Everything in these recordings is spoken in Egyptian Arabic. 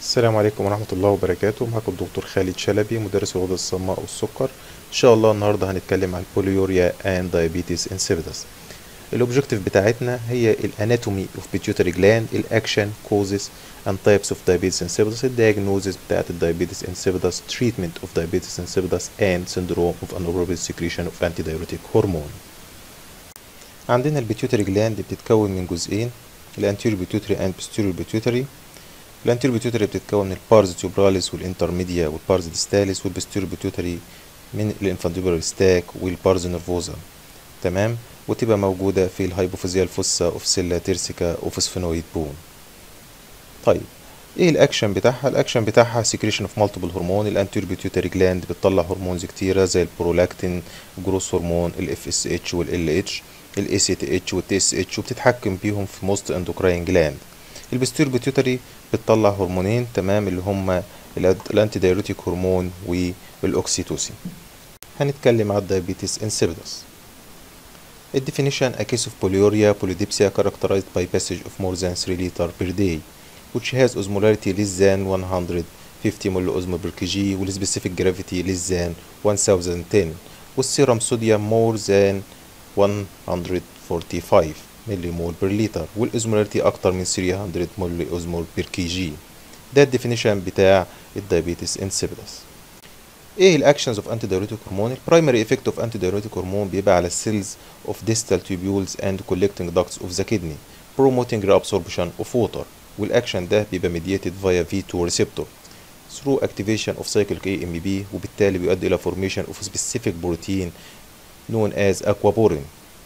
السلام عليكم ورحمة الله وبركاته معكم الدكتور خالد شلبي مدرس الغدة الصماء والسكر إن شاء الله النهاردة هنتكلم عن البوليوريا and diabetes insipidus الأوبجكتيف بتاعتنا هي الاناتومي اوف pituitary gland الاكشن causes and types of diabetes insipidus الدياجنوزيس بتاعت الدايابيتس insipidus treatment of diabetes insipidus and syndrome of unappropriate secretion of antidiuretic hormone عندنا البيتيوتري جلاند بتتكون من جزئين الانتيريور بيتيوتري and posterior pituitary الانتيريور بيتيوتري بتتكون من البارز تيوبراليس والانترميديا والبارز ديستاليس والبستيريور بيتيوتري من الانفانديبولار ستاك والبارز نرفوزا تمام وتبقى موجودة في الهايبوفيزيال فوسا اوف سيلا تيرسيكا اوف سفينويد بون طيب ايه الاكشن بتاعها الاكشن بتاعها سكريشن اوف مالتيبل هرمون الانتيريور بيتيوتري جلاند بتطلع هرمونز كتيرة زي البرولاكتين جروس هرمون الاف اس اتش والال اتش الاي سي تي اتش والتي اس اتش وبتتحكم بيهم في موست اندوكراين جلاند البستير بيتيوتري بتطلع هرمونين تمام اللي هما الانتي دايوريتيك هرمون والاوكسيتوسين هنتكلم على الدايابيتس insipidus The definition a case of polyuria polydipsia characterized by passage of more than 3 liter per day which has osmolarity less than 150 ملي per kg والspecific gravity less than 1010 والسيرم صوديوم more than 145 ملي مول بر لتر والازمولاريتي اكتر من 300 ملي ازمول بير كي جي ده الديفينيشن بتاع الدايابيتس insipidus ايه الاكشنز اوف انتي دايوريتيك هرمون البرايمري افكت اوف انتي دايوريتيك هرمون بيبقى على السيلز اوف distal tubules and collecting ducts of the kidney promoting reabsorption of water والاكشن ده بيبقى mediated via V2 receptor through activation of cyclic AMP وبالتالي بيؤدي الى formation of specific protein known as aquaporin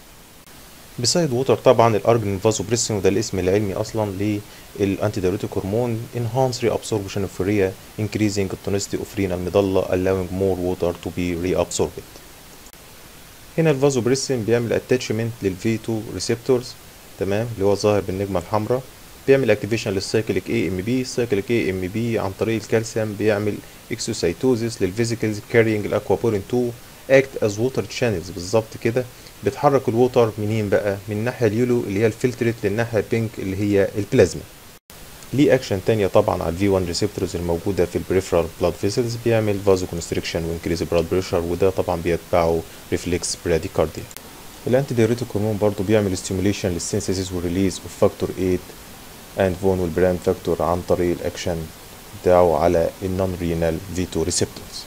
بسايد ووتر طبعا الارجنين فازوبريسين وده الاسم العلمي اصلا للانتي دايوريتيك هرمون enhance reabsorption of urea increasing the tonicity of renal medulla allowing more water to be reabsorbed هنا الفازوبريسين بيعمل اتاتشمنت للفي 2 ريسبتورز تمام اللي هو ظاهر بالنجمه الحمراء بيعمل اكتيفيشن للسايكليك اي ام بي السايكليك اي ام بي عن طريق الكالسيوم بيعمل اكسوسايتوزيس للفيزيكلز كارينج الاكوابورين 2 اكت از ووتر شانلز بالظبط كده بتحرك الووتر منين بقى من الناحيه اليولو اللي هي الفلترت للناحيه البينك اللي هي البلازما ليه اكشن تانية طبعا على الفي 1 ريسبتورز الموجوده في البريفرال بلاد فيسلز بيعمل فازو كونستريكشن وانكريز بلاد بريشر وده طبعا بيتبعه ريفلكس براديكارديا الانتي دايوريتيك هرمون برضه بيعمل ستيموليشن للسينثيسيس والريليز اوف فاكتور 8 اند فون والبران فاكتور عن طريق الاكشن بتاعه على النون رينال في 2 ريسبتورز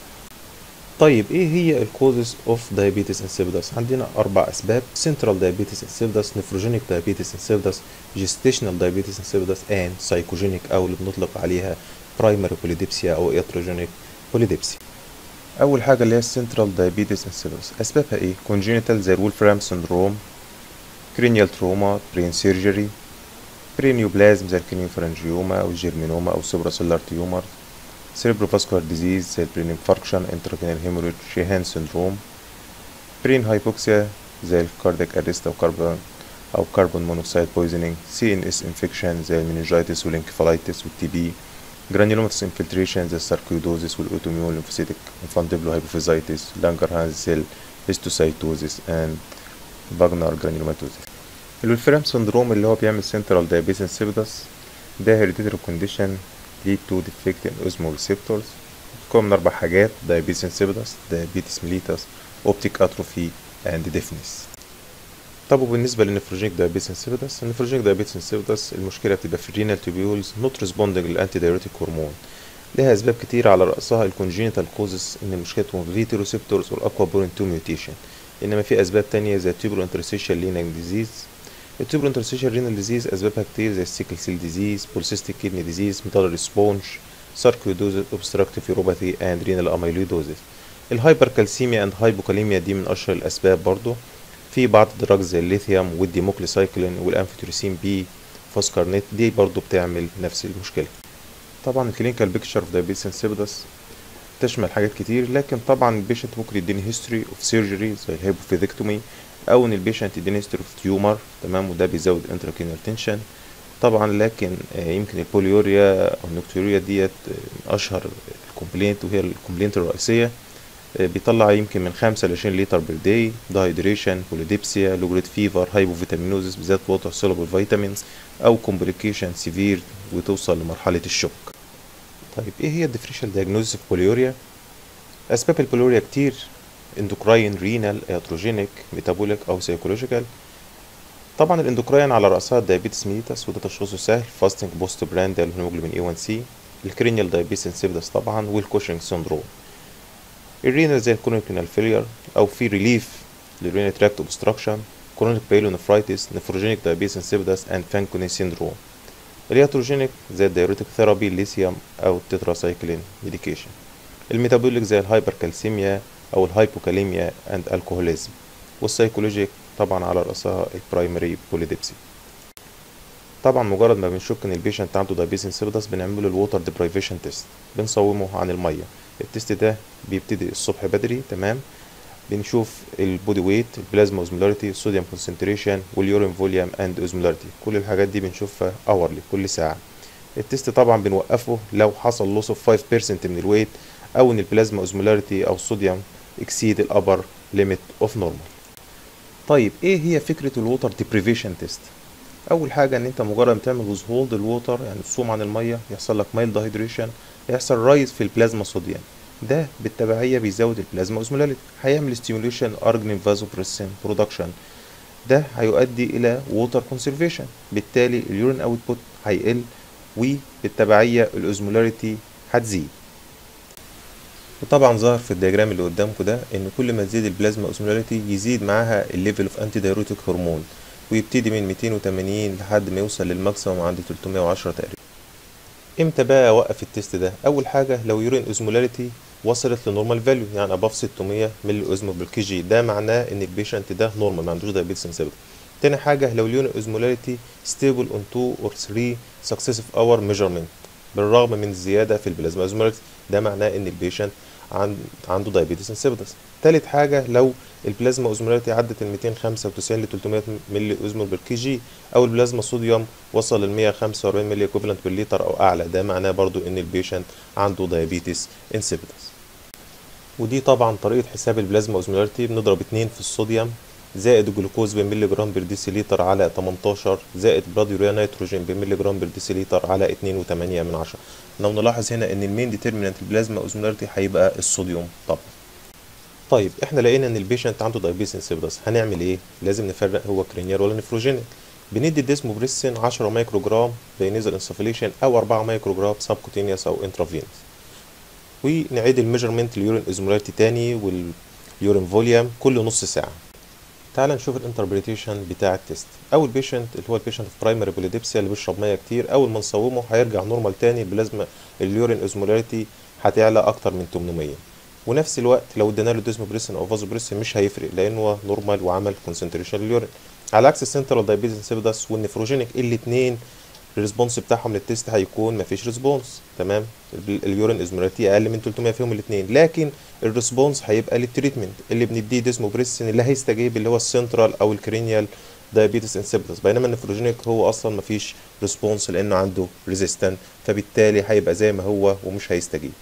طيب ايه هي الكوزز اوف دايابيتس insipidus عندنا اربع اسباب central diabetes insipidus nephrogenic diabetes insipidus gestational diabetes insipidus and psychogenic او اللي بنطلق عليها primary polydipsia او iatrogenic polydipsia اول حاجه اللي هي central diabetes insipidus اسبابها ايه congenital زي الولفرام syndrome cranial trauma brain surgery برينيوبلازم زي الكرينيوفرنجيوما او الجيرمينوما او سوبراسيلار تيومر cerebrovascular disease زي البرين انفاركشن intracranial hemorrhage شيهان syndrome برين هايبوكسيا زي الكاردياك اريست او كربون او كربون مونوكسيد بويزنينج سي ان اس انفكشن زي المننجايتس والانكفالايتس والتي بي جرانيولوماتس انفلتريشن زي الساركويدوزيس والاوتوميون ليمفوسيتك انفانتيبلو هايبوفيزايتس لانجرهانز سيل هيستوسايتوزيس اند فاجنر جرانيولوماتوزيس الولفرام سندروم اللي هو بيعمل سنترال دايابيتس انسيبيدس ده هيريديتري كونديشن lead to defect in osmoreceptors بتكون من أربع حاجات diabetes insipidus diabetes mellitus optic atrophy and deafness طب وبالنسبة للنفروجينيك diabetes insipidus النفروجينيك diabetes insipidus المشكلة بتبقى في الرينال tubules not responding للأنتي دايوريتيك هرمون لها أسباب كتير على رأسها الكونجينيتال كوزز إن المشكلة تكون في فيتي ريسبتورز والأكوا بورين 2 ميوتيشن إنما في أسباب تانية زي التيوبرو انترستيشال لينال ديزيز التوبر انترستيشال رينال ديزيز اسبابها كتير زي السيكل سيل ديزيز بوليسيستيك كيدني ديزيز ميتالر سبونج ساركويدوزيس اوبستراكتيف يوروباثي اند رينال اميلويدوزيس الهايبر كالسيميا اند هايبوكاليميا دي من اشهر الاسباب برضو في بعض الدراجز زي الليثيوم والديموكليسايكلين والانفيتوريسين بي فوسكارنيت دي برضو بتعمل نفس المشكله طبعا الكلينيكال بيكتشر اوف دايابيتس انسيبيدس تشمل حاجات كتير لكن طبعا البيشنت ممكن يديني هيستوري اوف سيرجري زي الهيبوفيذكتومي او ان البيشنت يديني هيستوري اوف تيومر تمام وده بيزود انتراكينال تنشن طبعا لكن يمكن البوليوريا او النكتوريا ديت اشهر الكومبلينت وهي الكومبلينت الرئيسيه بيطلع يمكن من 5 ل 20 لتر بير داي دايدريشن بوليديبسيا لوجريت فيفر هايبوفيتامينوزيس بالذات ووتر سولوبل فيتامينز او كومبليكيشن سيفير وتوصل لمرحله الشوك طيب ايه هي الديفرنشال دايجنوزيس اوف بوليوريا اسباب البوليوريا كتير اندوكراين رينال اتروجينيك ميتابوليك او سيكولوجيكال طبعا الاندوكراين على راسها الدايابيتس ميليتس وده تشخيصه سهل فاستنج بوست براندال هيموجلوبين اي 1 سي الكرينيال دايابيتس انسيبيدس طبعا والكوشنج سيندروم الرينال زي الكورونيك رينال فيلير او في ريليف للرينال تراكت اوبستراكشن كرونيك بايلونفرايتس نفروجينيك دايابيتس انسيبيدس اند فانكوني سيندروم الياتروجينيك زي الدايوريتك ثيرابي الليثيوم او التتراسايكلين ميديكيشن الميتابوليك زي الهايبركالسيميا او الهايبوكاليميا اند الكحوليزم والسايكولوجيك طبعا على راسها البرايمري بوليديبسي طبعا مجرد ما بنشك ان البيشنت عنده دايابيتس انسيبيدس بنعمل له الووتر ديبرايفيشن تيست بنصومه عن الميه التيست ده بيبتدي الصبح بدري تمام بنشوف البودي ويت البلازما اوزمولاريتي الصوديوم كونسنتريشن واليورين فوليوم اند اوزمولاريتي كل الحاجات دي بنشوفها اورلي كل ساعه التيست طبعا بنوقفه لو حصل لوس اوف 5% من الويت او ان البلازما اوزمولاريتي او الصوديوم اكسيد الابر ليميت اوف نورمال طيب ايه هي فكره الووتر ديبريفيشن تيست اول حاجه ان انت مجرد ما تعمل ويز هولد الووتر يعني تصوم عن الميه يحصل لك مايل دهيدريشن يحصل رايز في البلازما صوديوم ده بالتبعيه بيزود البلازما اوزمولاريتي هيعمل ستيموليشن ارجنين فازوبريسين برودكشن ده هيؤدي الى ووتر كونسرفيشن بالتالي اليورين اوتبوت هيقل وبالتبعيه الاوزمولاريتي هتزيد وطبعا ظهر في الدياجرام اللي قدامكم ده ان كل ما تزيد البلازما اوزمولاريتي يزيد معاها الليفل اوف انتي دايروتيك هرمون ويبتدي من 280 لحد ما يوصل للماكسيموم عند 310 تقريبا امتى بقى اوقف التيست ده اول حاجه لو يورين اوزمولاريتي وصلت لنورمال فاليو يعني اباف 600 ملي اوزمول بالكي جي ده معناه ان البيشنت ده نورمال ما عندوش دايابيتس انسيبيدس تاني حاجه لو اليورين اوزمولاريتي ستيبل اون 2 اور 3 سكسيسيف اور ميجرمنت بالرغم من الزياده في البلازما اوزمولاريتي ده معناه ان البيشنت عند عنده دايابيتس انسيبيدس تالت حاجه لو البلازما اوزمولاريتي عدت ال 295 ل 300 ملي اوزمول بالكي جي او البلازما صوديوم وصل ل 145 ملي ايكوفالنت بالليتر او اعلى ده معناه برضو ان البيشنت عنده دايابيتس انسيبيدس ودي طبعا طريقه حساب البلازما اوزمولاريتي بنضرب 2 في الصوديوم زائد الجلوكوز بملي جرام بير ديسيليتر على 18 زائد بلاد يوريا نيتروجين بملي جرام بير ديسيليتر على 2.8 من 10 لو نلاحظ هنا ان المين ديترمينانت البلازما اوزمولاريتي هيبقى الصوديوم طبعا طيب احنا لقينا ان البيشنت عنده دايابيتس انسيبيدس هنعمل ايه لازم نفرق هو كرينيال ولا نفروجينيك بندي ديسموبريسين 10 مايكرو جرام بينيزل انسفليشن او 4 مايكرو جرام سبكوتينيوس او انترافينس ونعيد الميجرمنت اليورين اوزمولاريتي تاني واليورين فوليوم كل نص ساعه تعال نشوف الانتربريتيشن بتاع التيست اول بيشنت اللي هو البيشنت في برايمري بوليديبسيا اللي بيشرب ميه كتير اول ما نصومه هيرجع نورمال تاني بلازما اليورين اوزمولاريتي هتعلى اكتر من 800 ونفس الوقت لو ادينا له ديزموبريسين او فازوبريسين مش هيفرق لانه هو نورمال وعمل كونسنتريشن لليورين على عكس السنترال دايابيتس انسيبيدس والنفروجينيك الاثنين الريسبونس بتاعهم للتيست هيكون مفيش ريسبونس تمام اليورين اوزمولاريتي اقل من 300 فيهم الاثنين لكن الريسبونس هيبقى للتريتمنت اللي بنديه ديزموبريسين اللي هيستجيب اللي هو السنترال او الكرينيال دايابيتس انسيبيدس بينما النفروجينيك هو اصلا مفيش ريسبونس لانه عنده ريزيستنت فبالتالي هيبقى زي ما هو ومش هيستجيب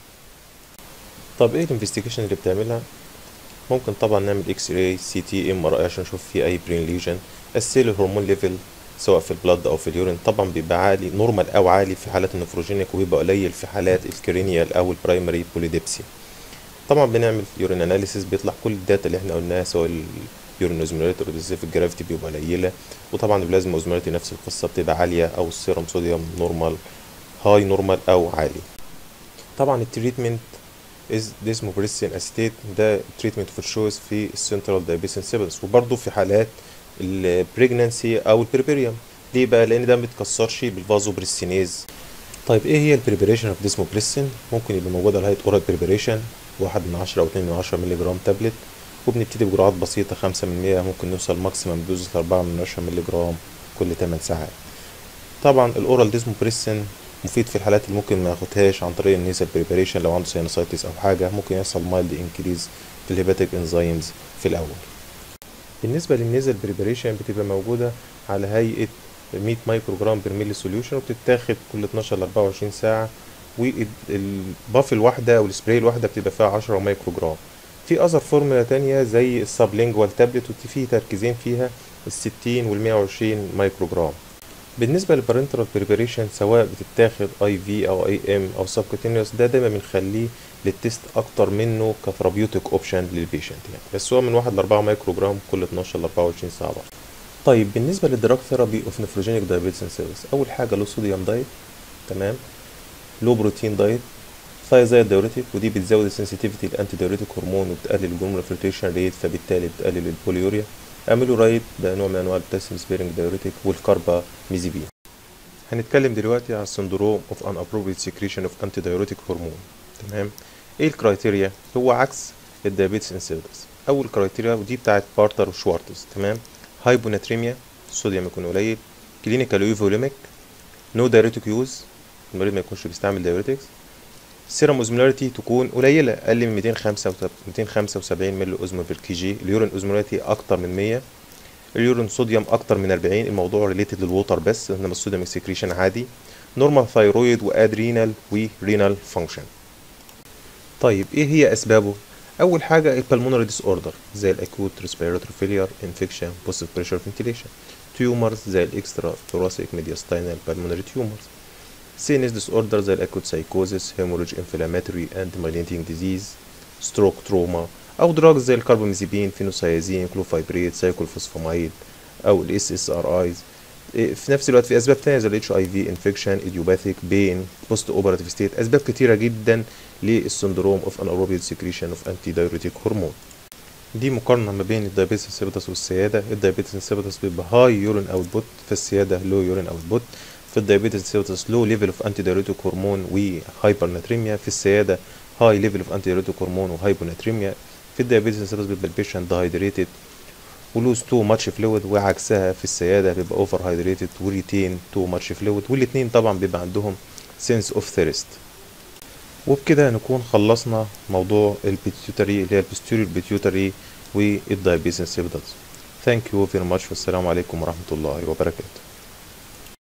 طب ايه الانفستيجيشن اللي بتعملها ممكن طبعا نعمل اكس راي سي تي ام ار اي عشان نشوف في اي برين ليجن السيل الهرمون ليفل سواء في البلد او في اليورين طبعا بيبقى عالي نورمال او عالي في حالات النفروجينيك وبيبقى قليل في حالات الكرينيال او البرايمري بوليديبسي طبعا بنعمل يورين اناليسيس بيطلع كل الداتا اللي احنا قلناها سواء اليورين اوزمولاريتي او الجرافيتي بيبقى قليله وطبعا البلازما اوزمولاريتي نفس القصه بتبقى عاليه او السيرم صوديوم نورمال هاي نورمال او عالي طبعا التريتمنت از ديسموبريسين اسيتيت ده تريتمنت فور شوز في السنترال دايابيتس انسيبيدس وبرده في حالات البريجنانسي او البريبيريوم ليه بقى لان ده ما بيتكسرش بالفازوبريسينيز طيب ايه هي البريبريشن اوف ديسموبريسين ممكن يبقى موجود على هيئه اورال بريبريشن واحد من عشرة او اتنين من عشرة مللي جرام تابلت وبنبتدي بجرعات بسيطة خمسة من مية ممكن نوصل ماكسيمم دوز لأربعة من عشرة مللي جرام كل تمن ساعات طبعا الاورال ديسموبريسين مفيد في الحالات اللي ممكن ما ياخدهاش عن طريق النيزل بريباريشن لو عنده سينوسايتس او حاجه ممكن يحصل مايلد انكريز في الهيباتيك انزيمز في الاول بالنسبه للنيزل بريباريشن بتبقى موجوده على هيئه 100 مايكرو جرام بير ملي سوليوشن وبتتاخد كل 12 ل 24 ساعه والباف الواحده او السبراي الواحده بتبقى فيها 10 مايكرو جرام في اذر فورمولا تانية زي السابلينجوال تابلت وفي تركيزين فيها ال 60 وال 120 مايكرو جرام بالنسبة للبارنترال بريباريشن سواء بتتاخد اي في او اي ام او سبكوتينيوس ده دايما بنخليه للتست اكتر منه كثرابيوتيك اوبشن للبيشنت يعني بس هو من 1 ل 4 مايكرو جرام كل 12 ل 24 ساعة برضه طيب بالنسبة للدراج ثيرابي اوف نفروجينيك دايابيتس انسيبس اول حاجة لو صوديوم دايت تمام لو بروتين دايت ثايزايد دايوريتيك ودي بتزود السنسيتيفيتي الانتي دايوريتيك هرمون وبتقلل الجلوميرال فلتريشن ريت فبالتالي بتقلل البوليوريا اعملوا رايت ده نوع من انواع البوتاسيوم سبيرنج دايوريتك والكاربا ميزيبين هنتكلم دلوقتي على السندروم اوف ان ابروبريت سكريشن اوف انتي دايوريتك هرمون تمام ايه الكرايتيريا هو عكس الدايابيتس انسيدس اول كرايتيريا ودي بتاعت بارتر وشوارتز تمام هايبوناتريميا الصوديوم يكون قليل كلينيكال ايفوليميك نو دايوريتك يوز المريض ما يكونش بيستعمل دايوريتكس سيرم اوزمولاريتي تكون قليله اقل من 275 ملي اوزمول بير كي جي اليورين اوزمولاريتي اكتر من 100 اليورين صوديوم اكتر من 40 الموضوع ريليتد للووتر بس انما الصوديوم اكسكريشن عادي نورمال ثايرويد وادرينال ورينال فانكشن طيب ايه هي اسبابه اول حاجه البلمونري ديس اوردر زي الاكوت ريسبيراتوري فيلير انفكشن بوست بريشر فنتيليشن تيومرز زي الاكسترا ثوراسيك ميدياستاينال بالمونري تيومرز سينس ديس اوردر زي الاكوت سايكوزيس هيموريج انفلاماتوري اند مايلينتينج ديزيز ستروك تروما او دراجز زي الكرباميزيبين فينوسايازين كلوفايبريت سايكلوفوسفامايد او الاس اس ار ايز في نفس الوقت في اسباب تانية زي الاتش اي في انفكشن ايديوباثيك بين بوست اوبراتيف ستيت اسباب كتيره جدا للسندروم اوف ان اروبيد سكريشن اوف انتي دايوريتيك هرمون دي مقارنه ما بين الدايابيتس انسيبيتس والسياده الدايابيتس انسيبيتس بيبقى هاي يورين اوتبوت في السياده لو يورين اوتبوت في الدايابيتس انسيبيتس لو ليفل اوف انتي دايوريتيك هرمون وهايبرناتريميا في السياده هاي ليفل اوف انتي دايوريتيك هرمون وهايبوناتريميا في الدايابيتس انسيبيتس بيبقى البيشنت دايهيدريتد ولوز تو ماتش فلويد وعكسها في السياده بيبقى اوفر هايدريتد وريتين تو ماتش فلويد والاثنين طبعا بيبقى عندهم سنس اوف ثيرست وبكده نكون خلصنا موضوع البيتيوتري اللي هي البستيريور بيتيوتري والدايابيتس انسيبيتس ثانك يو فيري ماتش والسلام عليكم ورحمه الله وبركاته